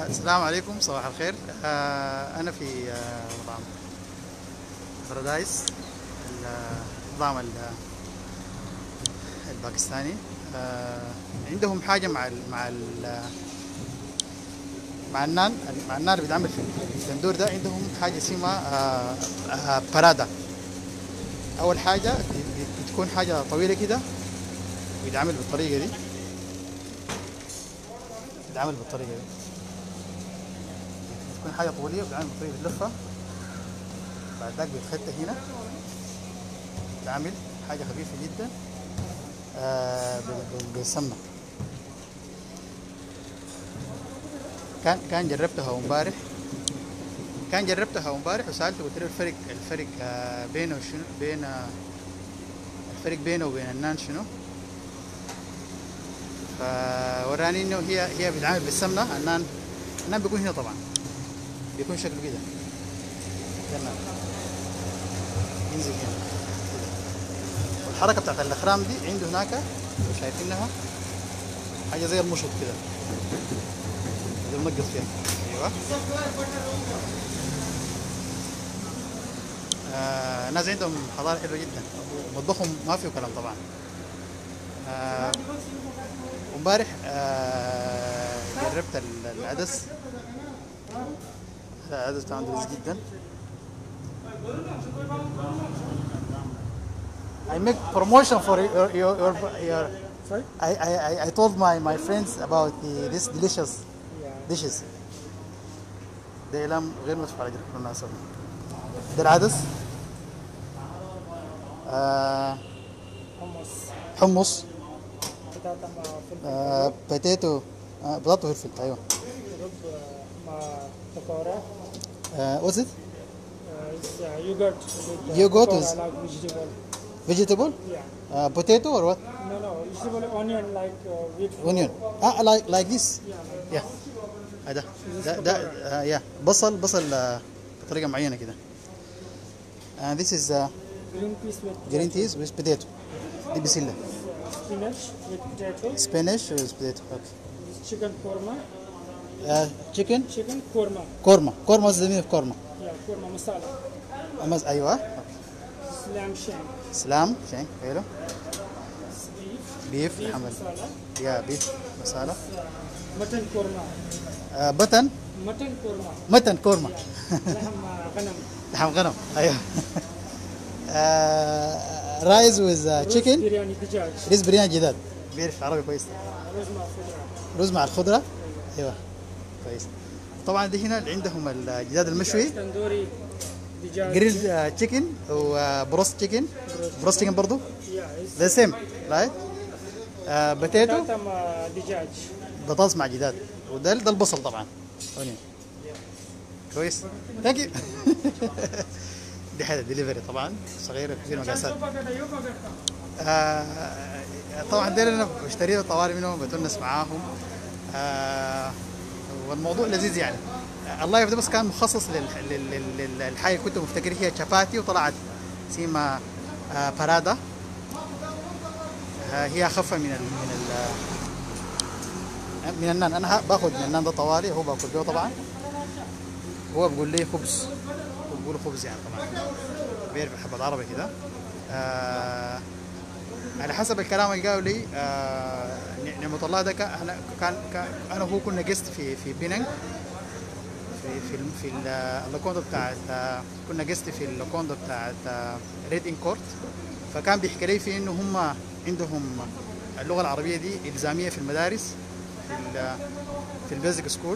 آه السلام عليكم صباح الخير آه أنا في آه مطعم بارادايس المطعم ال- الباكستاني آه عندهم حاجة مع ال مع ال مع النان مع النان اللي بيتعمل في التندور ده عندهم حاجة اسمها آه آه بارادا أول حاجة بي- بي- بتكون حاجة طويلة كده ويتعمل بالطريقة دي بيتعمل بالطريقة دي تكون حاجة طولية وبتتعمل بالطريقة بتلفها بعد ذاك بيتخدت هنا بتعمل حاجة خفيفة جدا آه بال- بال- بالسمنة كان كان جربتها امبارح كان جربتها امبارح وسالته قلت له الفرق الفرق آه، بينه وشنو بين آه، الفرق بينه وبين النان شنو فوراني انه هي هي بتتعامل بالسمنه النان النان بيكون هنا طبعا بيكون شكله كده ده النان ينزل هنا كده. والحركه بتاعت الاخرام دي عنده هناك لو شايفينها حاجه زي المشط كده زي المنقص فيها ايوه آه ناس عندهم حضاره حلوه جدا مطبخهم ما فيه كلام طبعا آه وامبارح آه جربت ال- العدس لا، العدس كان لذيذ جدا I make promotion for your your your, your Sorry? I, I, I- I told my, my friends about the, this delicious Yeah. dishes ده إعلام غير مدفوع على جرح بالمناسبة ده العدس آه Hummus. حمص بطاطا مع فلفل آه بوتيتو آه بطاطا وفلفل أيوه رب مع pakora. آه what's it Uh, it's uh, yogurt with uh, Yogurt pakora, is- like vegetable. vegetable Yeah. uh, potato or what No, no, vegetable onion like uh, with onion ah like like this Yeah. yeah هذا ده ده آه yeah بصل بصل آه بطريقة معينة كده and this is uh, Green peas with green peas with potato دي بسلة spinach with potato. spinach with potato okay This chicken korma. uh, chicken Chicken korma. كورما كورما what's the meaning of كورما Yeah, korma masala. أمز أيوه This lamb shank. سلام شين حلو This beef. بيف Beef حمل masala. يا بيف مسالة Uh, mutton korma. آه بطن Mutton korma. متن كورما لحم uh, غنم. لحم غنم ايوه آه رايز ويز Roast تشيكن biryani دجاج. ريز بريان جداد بيعرف عربي كويس رز مع خضرة. رز مع الخضرة ايوه كويس طبعا دي هنا اللي عندهم الجداد المشوي تندوري دجاج. جريل تشيكن وبروست تشيكن بروست تشيكن برضو Yeah, it's ذا سيم رايت بوتيتو بطاطا مع دجاج. بطاطس مع جداد وده ده البصل طبعا اونيون كويس ثانك يو دي حاجه دليفري طبعا صغيره كثير مقاسات آه طبعا دي انا بشتريها طوالي منهم بتونس معاهم آه والموضوع لذيذ يعني آه الله يبدا بس كان مخصص لل- لل- لل- للحاجه اللي كنت مفتكر هي شفاتي وطلعت سيما آه بارادا آه هي اخف من ال من ال من النان انا ها- باخذ من النان ده طوالي هو باكل به طبعا هو بيقول لي خبز هو بيقول خبز يعني طبعا بيعرف حبة عربي كده آه على حسب الكلام اللي قالوا لي آه ن- نعمة الله ده كان انا كان كان انا وهو كنا جست في في بيننج في في ال- في ال- اللوكوندا بتاعت آه، كنا جست في اللوكوندا بتاعت ريد ان كورت فكان بيحكي لي في انه هم عندهم اللغه العربيه دي الزاميه في المدارس في ال- في البيزك سكول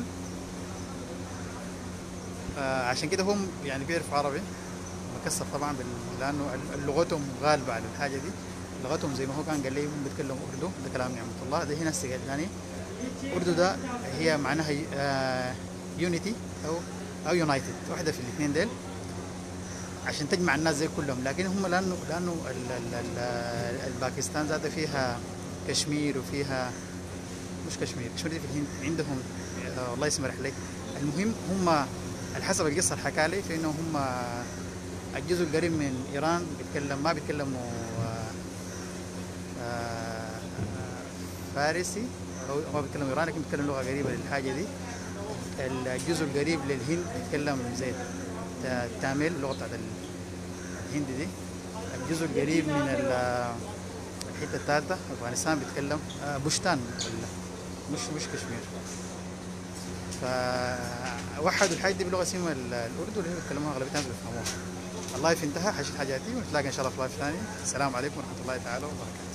آه، عشان كده هم يعني بيعرفوا عربي مكسر طبعا بال- لانه ال- لغتهم غالبه على الحاجه دي لغتهم زي ما هو كان قال لي هم بيتكلموا اردو ده كلام نعمه الله ده هنا قال ثاني اردو ده هي معناها يونيتي او او يونايتد واحده في الاثنين ديل عشان تجمع الناس زي كلهم لكن هم لانه لانه ال ال ال الباكستان ذاتها فيها كشمير وفيها مش كشمير كشمير دي في الهند عندهم آه، الله يسمح لك المهم هم على حسب القصه اللي حكى لي فانه هم الجزء القريب من ايران بيتكلم ما بيتكلموا آه، آه، فارسي او ما بيتكلموا ايراني لكن بيتكلموا لغه قريبه للحاجه دي الجزء القريب للهند بيتكلم زي التا- التاميل اللغه بتاعت الهند دي الجزء القريب من ال- الحته الثالثه افغانستان بيتكلم آه، بشتان ولا مش مش كشمير فوحدوا الحاجات دي بلغه اسمها ال- الاردو اللي هي بيتكلموها اغلبيه الناس بيفهموها اللايف انتهى حشيل حاجاتي ونتلاقى ان شاء الله في لايف ثاني السلام عليكم ورحمه الله تعالى وبركاته